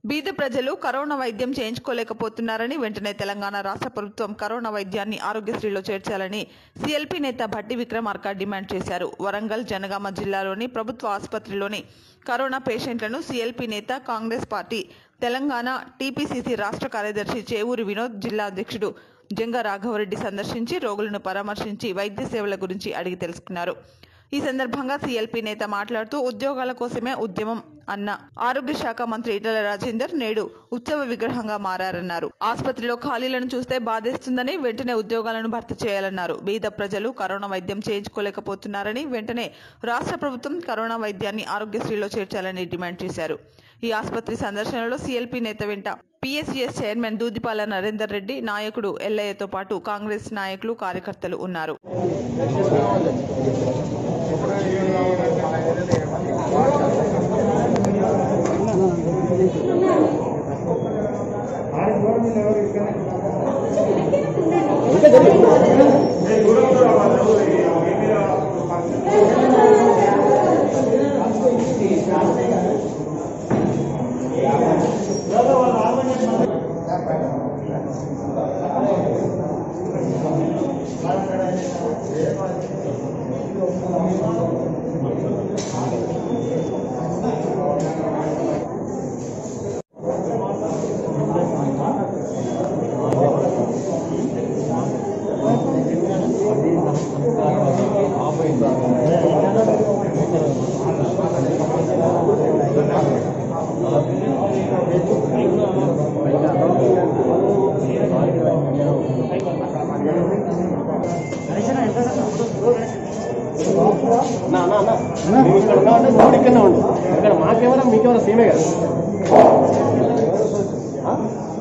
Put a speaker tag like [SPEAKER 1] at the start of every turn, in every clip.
[SPEAKER 1] బీద ప్రజలు కరోనా వైద్యం చేయించుకోలేకపోతున్నారని వెంటనే తెలంగాణ రాష్ట్ర ప్రభుత్వం కరోనా వైద్యాన్ని ఆరోగ్యశ్రీలో చేర్చాలని సీఎల్పీ నేత భట్టి విక్రమార్క డిమాండ్ చేశారు వరంగల్ జనగామ జిల్లాలోని ప్రభుత్వ ఆసుపత్రిలోని కరోనా పేషెంట్లను సీఎల్పీ నేత కాంగ్రెస్ పార్టీ తెలంగాణ టీపీసీసీ రాష్ట్ర కార్యదర్శి చేవూరి వినోద్ జిల్లా అధ్యక్షుడు జంగ రాఘవరెడ్డి సందర్శించి రోగులను పరామర్శించి వైద్య సేవల గురించి అడిగి తెలుసుకున్నారు ఈ సందర్భంగా సీఎల్పీ నేత మాట్లాడుతూ ఉద్యోగాల కోసమే ఉద్యమం అన్న ఆరోగ్య శాఖ మంత్రి ఈటల రాజేందర్ నేడు ఉత్సవ విగ్రహంగా మారారన్నారు ఆసుపత్రిలో ఖాళీలను చూస్తే బాధేస్తుందని వెంటనే ఉద్యోగాలను భర్తీ చేయాలన్నారు బీద ప్రజలు కరోనా వైద్యం చేయించుకోలేకపోతున్నారని వెంటనే రాష్ట్ర ప్రభుత్వం కరోనా వైద్యాన్ని ఆరోగ్యశ్రీలో చేర్చాలని డిమాండ్ చేశారు ఈ ఆసుపత్రి సందర్శనలో సీఎల్పీ నేత వెంట పీఎస్సీఎస్ చైర్మన్ దూదిపాల నరేందర్ రెడ్డి నాయకుడు ఎల్లయ్యతో పాటు కాంగ్రెస్ నాయకులు కార్యకర్తలు ఉన్నారు
[SPEAKER 2] నా నా నా నువ్వు ఇక్కడ కావాలంటే నువ్వు ఇక్కడనే ఉండు ఇక్కడ మాకెవరా మీకెవరా సేమే కదా ఆ?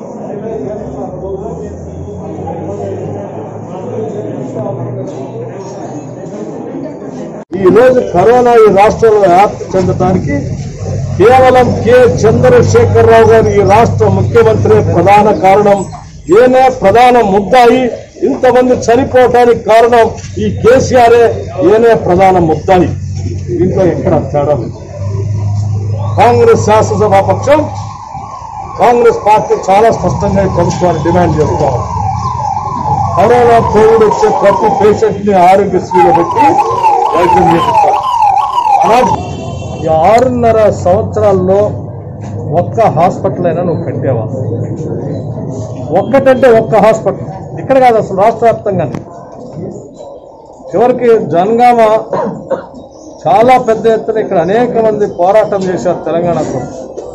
[SPEAKER 3] ఈ రోజు కరోనా ఈ రాష్ట్రంలో వ్యాప్తి చెందడానికి కేవలం కె చంద్రశేఖరరావు గారు ఈ రాష్ట్ర ముఖ్యమంత్రి ప్రధాన కారణం ఈయనే ప్రధాన ముద్దాయి ఇంతమంది చనిపోవటానికి కారణం ఈ కేసీఆరే ఈయనే ప్రధాన ముద్దాయి దీంట్లో ఎక్కడ తేడా లేదు కాంగ్రెస్ శాసనసభా పక్షం కాంగ్రెస్ పార్టీ చాలా స్పష్టంగా ఈ ప్రభుత్వాన్ని డిమాండ్ చేస్తా ఉంది. కరోనా కోవిడ్ వచ్చే ప్రతి పేషెంట్ ని ఆరోగ్యశ్రీలో పెట్టి వైద్యం చేపిస్తారు అలాగే ఈ ఆరున్నర సంవత్సరాల్లో ఒక్క హాస్పిటల్ అయినా నువ్వు కట్టావా ఒక్కటంటే ఒక్క హాస్పిటల్ ఇక్కడ కాదు అసలు రాష్ట్ర వ్యాప్తంగా చివరికి జనగామ చాలా పెద్ద ఎత్తున ఇక్కడ అనేక మంది పోరాటం చేశారు తెలంగాణ కోసం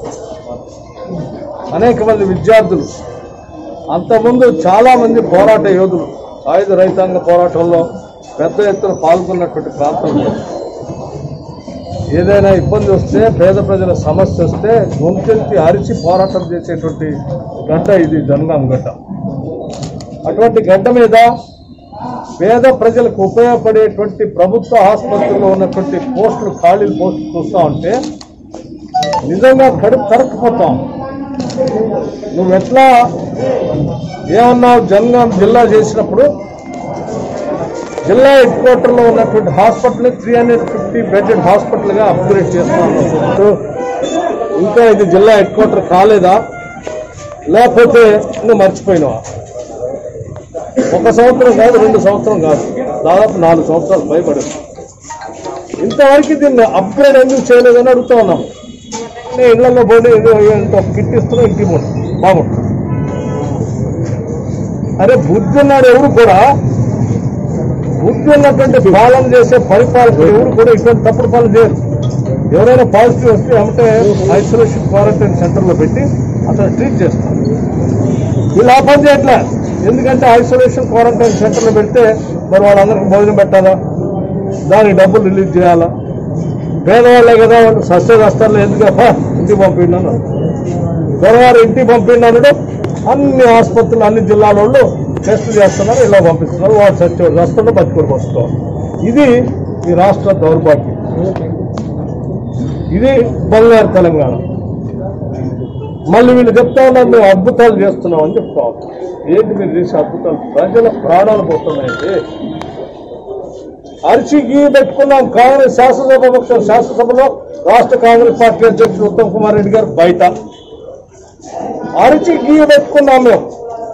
[SPEAKER 3] అనేక మంది విద్యార్థులు అంతకుముందు చాలా మంది పోరాట యోధులు ఆయుధ రైతాంగ పోరాటంలో పెద్ద ఎత్తున పాల్గొన్నటువంటి ప్రాంతం ఇది. ఏదైనా ఇబ్బంది వస్తే పేద ప్రజల సమస్య వస్తే గొంతెత్తి అరిచి పోరాటం చేసేటువంటి గడ్డ ఇది జనగాం గడ్డ అటువంటి గడ్డ మీద పేద ప్రజలకు ఉపయోగపడేటువంటి ప్రభుత్వ ఆసుపత్రిలో ఉన్నటువంటి పోస్టులు ఖాళీలు పోస్టులు చూస్తా ఉంటే నిజంగా కడుపు తరక్కుపోతాం నువ్వు ఎట్లా ఏమన్నావు జనగాం జిల్లా చేసినప్పుడు జిల్లా హెడ్ క్వార్టర్లో ఉన్నటువంటి hospital three hundred fifty bedded హాస్పిటల్గా అప్గ్రేడ్ చేస్తాను ఇంకా ఇది జిల్లా హెడ్ క్వార్టర్ కాలేదా లేకపోతే నువ్వు మర్చిపోయినావా ఒక సంవత్సరం కాదు రెండు సంవత్సరం కాదు దాదాపు నాలుగు సంవత్సరాలు భయపడింది ఇంతవరకు దీన్ని అప్గ్రేడ్ ఎందుకు చేయలేదని అడుగుతా ఉన్నాం నేను ఇళ్లలో పోయి ఏదో ఇంత ఒక కిట్ ఇస్తున్నా ఇంటికి పోను బాగుంటుంది అరే బుద్ధి ఉన్నాడు ఎవరు కూడా బుద్ధి ఉన్నటువంటి పాలన చేసే పరిపాలకులు ఎవరు కూడా ఇటువంటి తప్పుడు పాలన చేయరు ఎవరైనా పాజిటివ్ వస్తే అంటే ఐసోలేషన్ క్వారంటైన్ సెంటర్లో పెట్టి అతను ట్రీట్ చేస్తారు వీళ్ళు ఆ పని చేయట్లే ఎందుకంటే ఐసోలేషన్ క్వారంటైన్ సెంటర్లో పెడితే మరి వాళ్ళందరికీ భోజనం పెట్టాలా దానికి డబ్బులు రిలీజ్ చేయాలా పేదవాళ్ళే కదా వాళ్ళు సస్య కష్టాలు ఎందుకు అబ్బా, ఇంటికి పంపిండి అన్నారు దొరవారు ఇంటికి పంపిండి అన్నాడు అన్ని ఆసుపత్రులు అన్ని జిల్లాల వాళ్ళు టెస్టులు చేస్తున్నారు ఇలా పంపిస్తున్నారు వాడు సత్యవాడు వస్తుంటే బతుకుడికి వస్తాం ఇది ఈ రాష్ట్ర దౌర్భాగ్యం ఇది బంగారు తెలంగాణ మళ్ళీ వీళ్ళు చెప్తా ఉన్నారు మేము అద్భుతాలు చేస్తున్నాం అని చెప్తా ఉన్నారు ఏంటి మీరు చేసే అద్భుతాలు ప్రజల ప్రాణాలు పోతున్నాయండి అరిచికి పెట్టుకున్నాం కాంగ్రెస్ శాసనసభ పక్షం శాసనసభలో రాష్ట్ర కాంగ్రెస్ పార్టీ అధ్యక్షుడు ఉత్తమ్ కుమార్ రెడ్డి గారు బయట అరిచి గీయ పెట్టుకున్నాం మేము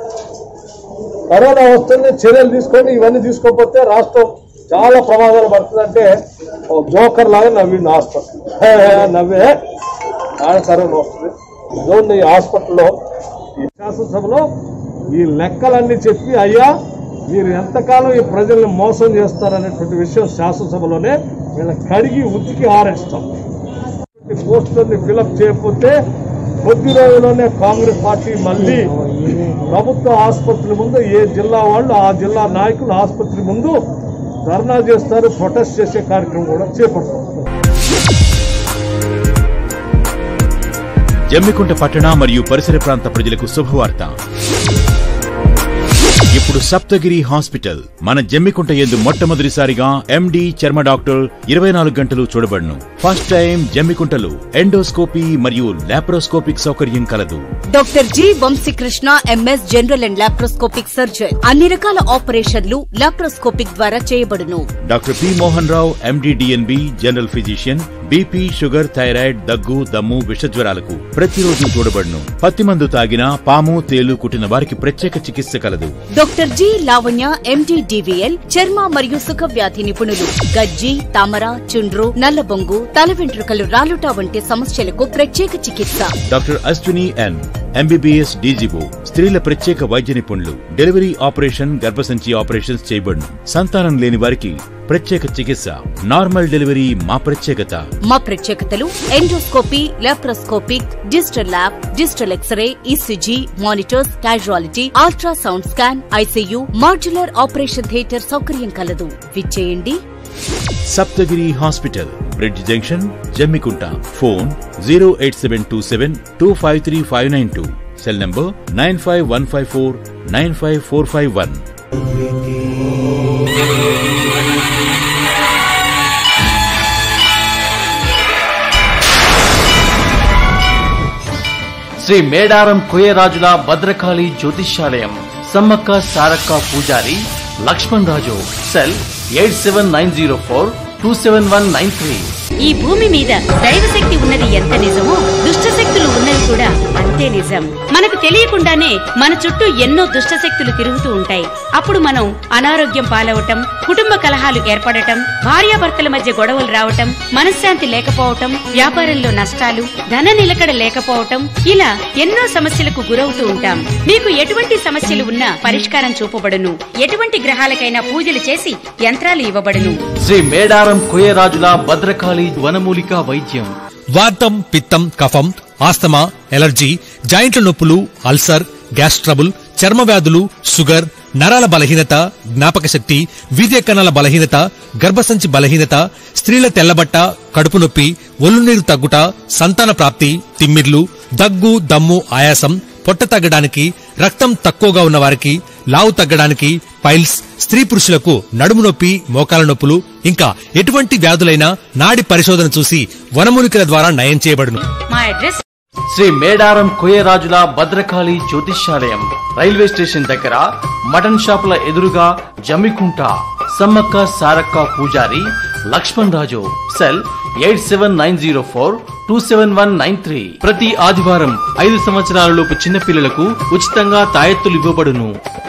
[SPEAKER 3] కరోనా వస్తుంది చర్యలు తీసుకొని ఇవన్నీ తీసుకోకపోతే రాష్ట్రం చాలా ప్రమాదాలు పడుతుందంటే ఓ జోకర్ లాగా నవ్వింది హాస్పిటల్ హే, హే, నవ్వే ఆడ కరోనా వస్తుంది ఇదోండి ఈ హాస్పిటల్లో ఈ శాసనసభలో ఈ లెక్కలన్నీ చెప్పి అయ్యా మీరు ఎంతకాలం ఈ ప్రజల్ని మోసం చేస్తారనేటువంటి విషయం శాసనసభలోనే వీళ్ళ కడిగి ఉతికి ఆరేస్తాం పోస్టర్ని ఫిలప్ చేయకపోతే కొద్ది రోజుల్లోనే కాంగ్రెస్ పార్టీ మళ్ళీ ప్రభుత్వ ఆసుపత్రి ముందు ఏ జిల్లా వాళ్ళు ఆ జిల్లా నాయకులు ఆసుపత్రి ముందు ధర్నా చేస్తారు ప్రొటెస్ట్ చేసే కార్యక్రమం కూడా చేపడతాం
[SPEAKER 4] జమ్మికుంట పట్టణ మరియు పరిసర ప్రాంత ప్రజలకు శుభవార్త ఇప్పుడు సప్తగిరి హాస్పిటల్ మన జమ్మికుంట ఎందు మొట్టమొదటిసారిగా ఎండి చర్మ డాక్టర్ ఇరవై నాలుగు గంటలు చూడబడును ఫస్ట్ టైం జమ్మికుంటలో ఎండోస్కోపీ మరియు లాప్రోస్కోపిక్ సౌకర్యం కలదు
[SPEAKER 5] doctor G Vamshikrishna MS general and laparoscopic surgeon అన్ని రకాల ఆపరేషన్లు లాప్రోస్కోపిక్ ద్వారా చేయబడును
[SPEAKER 4] doctor P Mohan Rao MD DNB general physician BP sugar thyroid దగ్గు దమ్ము విషజ్వరాలకు ప్రతిరోజు చూడబడును పత్తి మందు తాగినా పాము తేలు కుట్టిన వారికి ప్రత్యేక చికిత్స కలదు
[SPEAKER 5] doctor G Lavanya MD DVL చర్మ మరియు సుఖ వ్యాధి నిపుణులు గజ్జి తామర చుండ్రు నల్లబొంగు తల వెంట్రుకలు రాలుట వంటి సమస్యలకు ప్రత్యేక చికిత్స
[SPEAKER 4] doctor Ashwini N MBBS DGO స్త్రీల ప్రత్యేక వైద్య నిపుణులు డెలివరీ ఆపరేషన్ గర్భసంచి ఆపరేషన్స్ చేయబడును సంతానం లేని వారికి ప్రత్యేక చికిత్స నార్మల్ డెలివరీ మా ప్రత్యేకత
[SPEAKER 5] మా ప్రత్యేకతలు endoscopy laparoscopic digital lab digital x ray ECG monitors casualty ultrasound scan ICU modular operation theatre సౌకర్యం కలదు విచ్చేయండి
[SPEAKER 4] Saptagiri hospital bridge junction Jammikunta phone zero eight seven two seven two five three five nine two cell number nine five one five four nine five four five one
[SPEAKER 2] Shri Medaram కోయరాజుల భద్రకాళి జ్యోతిష్యాలయం సమ్మక్క సారక్క పూజారి Laxman Raju cell eight seven nine zero four two seven one nine three
[SPEAKER 6] ఈ భూమి మీద దైవశక్తి ఉన్నది ఎంత నిజమో దుష్ట శక్తులు ఉన్నవి కూడా అంతే నిజం మనకు తెలియకుండానే మన చుట్టూ ఎన్నో దుష్ట శక్తులు తిరుగుతూ ఉంటాయి అప్పుడు మనం అనారోగ్యం పాలవటం కుటుంబ కలహాలు ఏర్పడటం భార్యాభర్తల మధ్య గొడవలు రావటం మనశ్శాంతి లేకపోవటం వ్యాపారంలో నష్టాలు ధన నిలకడ లేకపోవటం ఇలా ఎన్నో సమస్యలకు గురవుతూ ఉంటాం మీకు ఎటువంటి సమస్యలు ఉన్నా పరిష్కారం చూపబడును ఎటువంటి గ్రహాలకైనా పూజలు చేసి యంత్రాలు ఇవ్వబడును
[SPEAKER 2] శ్రీ మేడారం కోయరాజుల భద్రకాళి వనమూలిక వైద్యం
[SPEAKER 7] వాతం పిత్తం కఫం ఆస్తమా ఎలర్జీ జాయింట్ల నొప్పులు అల్సర్ గ్యాస్ ట్రబుల్ చర్మ వ్యాధులు షుగర్ నరాల బలహీనత జ్ఞాపక శక్తి వీర్య కణాల బలహీనత గర్భసంచి బలహీనత స్త్రీల తెల్లబట్ట కడుపు నొప్పి ఒళ్ళు నీరు తగ్గుట సంతాన ప్రాప్తి తిమ్మిర్లు దగ్గు దమ్ము ఆయాసం పొట్ట తగ్గడానికి రక్తం తక్కువగా ఉన్న వారికి లావు తగ్గడానికి పైల్స్ స్త్రీ పురుషులకు నడుము నొప్పి మోకాల నొప్పులు ఇంకా ఎటువంటి వ్యాధులైనా నాడి పరిశోధన చూసి వనమూలికల ద్వారా నయం చేయబడును
[SPEAKER 6] మా అడ్రస్
[SPEAKER 2] శ్రీ మేడారం కోయరాజుల భద్రకాళి జ్యోతిష్యాలయం రైల్వే స్టేషన్ దగ్గర మటన్ షాపుల ఎదురుగా జమ్మికుంట సమ్మక్క సారక్క పూజారి Laxman Raju cell eight seven nine zero four two seven one nine three ప్రతి ఆదివారం ఐదు సంవత్సరాలలోపు చిన్నపిల్లలకు ఉచితంగా తాయెత్తులు ఇవ్వబడును